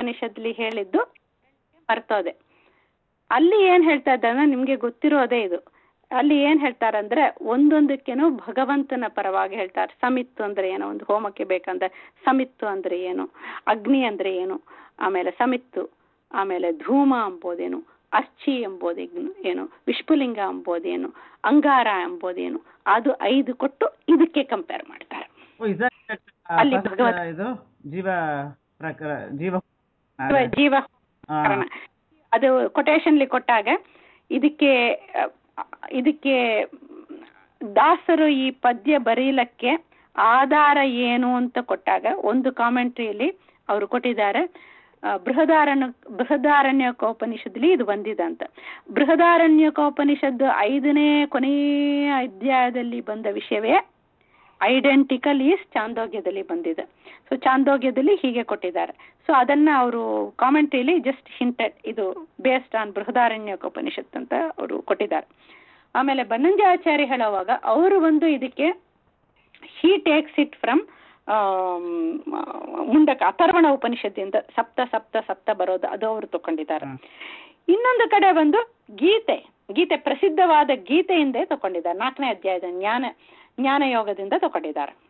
ಉಪನಿಷತ್ಲಿ ಹೇಳಿದ್ದು ಮರ್ತೋದೆ ಅಲ್ಲಿ ಏನ್ ಹೇಳ್ತಾ ಇದ್ದಾನೆ ನಿಮ್ಗೆ ಗೊತ್ತಿರೋದೇ ಇದು ಅಲ್ಲಿ ಏನ್ ಹೇಳ್ತಾರಂದ್ರೆ ಒಂದೊಂದಕ್ಕೇನು ಭಗವಂತನ ಪರವಾಗಿ ಹೇಳ್ತಾರೆ ಸಮಿತ್ತು ಅಂದ್ರೆ ಏನು ಒಂದು ಹೋಮಕ್ಕೆ ಬೇಕಂದ್ರೆ ಸಮಿತ್ತು ಅಂದ್ರೆ ಏನು ಅಗ್ನಿ ಅಂದ್ರೆ ಏನು ಆಮೇಲೆ ಸಮಿತ್ತು ಆಮೇಲೆ ಧೂಮ ಎಂಬುದೇನು ಅರ್ಚಿ ಎಂಬುದೇನು ಏನು ವಿಷ್ಪುಲಿಂಗ ಎಂಬುದೇನು ಅಂಗಾರ ಎಂಬುದೇನು ಅದು ಐದು ಕೊಟ್ಟು ಇದಕ್ಕೆ ಕಂಪೇರ್ ಮಾಡ್ತಾರೆ ಓ is that, uh, ಅಲ್ಲಿ first, ಭಗವತ್- uh, ಇದು ಜೀವ ಪ್ರಕಾರ ಜೀವ ಜೀವ- ಜೀವ ಆ, ಕಾರಣ ಅದು ಕೊಟೇಶನ್ಲಿ ಕೊಟ್ಟಾಗ ಇದಕ್ಕೆ ಅಹ್, ಇದಕ್ಕೆ ದಾಸರು ಈ ಪದ್ಯ ಬರೀಲಕ್ಕೆ ಆಧಾರ ಏನು ಅಂತ ಕೊಟ್ಟಾಗ ಒಂದು ಕಾಮೆಂಟ್ರಿಯಲ್ಲಿ ಅವರು ಕೊಟ್ಟಿದ್ದಾರೆ ಆ, ಬೃಹದಾರಣ್ಯ ಬೃಹದಾರಣ್ಯಕೋಪನಿಷತ್ಲಿ ಇದು ಬಂದಿದೆ ಅಂತ ಬೃಹದಾರಣ್ಯಕೋಪನಿಷದ್ದು ಐದನೇ ಕೊನೆಯ ಅಧ್ಯಾಯದಲ್ಲಿ ಬಂದ ವಿಷಯವೇ ಐಡೆಂಟಿಕಲ್ ಈಸ್ ಚಾಂದೋಗ್ಯದಲ್ಲಿ ಬಂದಿದೆ ಸೊ ಚಾಂದೋಗ್ಯದಲ್ಲಿ ಹೀಗೆ ಕೊಟ್ಟಿದ್ದಾರೆ ಸೊ ಅದನ್ನ ಅವರು ಕಾಮೆಂಟ್ರಿಲಿ ಜಸ್ಟ್ ಹಿಂಟೆಡ್ ಇದು ಬೇಸ್ಡ್ ಆನ್ ಬೃಹದಾರಣ್ಯಕೋಪನಿಷತ್ ಅಂತ ಅವರು ಕೊಟ್ಟಿದ್ದಾರೆ ಆಮೇಲೆ ಬನ್ನಂಜಾಚಾರ್ಯ ಹೇಳುವಾಗ ಅವರು ಒಂದು ಇದಕ್ಕೆ he takes it from Mundaka Atharvana ಉಪನಿಷತ್ತಿಂದ ಸಪ್ತ ಸಪ್ತ ಸಪ್ತ ಬರೋದು ಅದು ಅವರು ತಕೊಂಡಿದ್ದಾರೆ ಹ್ಮ್. ಇನ್ನೊಂದು ಕಡೆ ಬಂದು ಗೀತೆ ಗೀತೆ ಪ್ರಸಿದ್ಧವಾದ ಗೀತೆಯಿಂದೇ ತಕೊಂಡಿದ್ದಾರೆ ನಾಲ್ಕನೇ ಅಧ್ಯಾಯದ ಜ್ಞಾನ ಜ್ಞಾನ ಯೋಗದಿಂದ ತಕೊಂಡಿದ್ದಾರೆ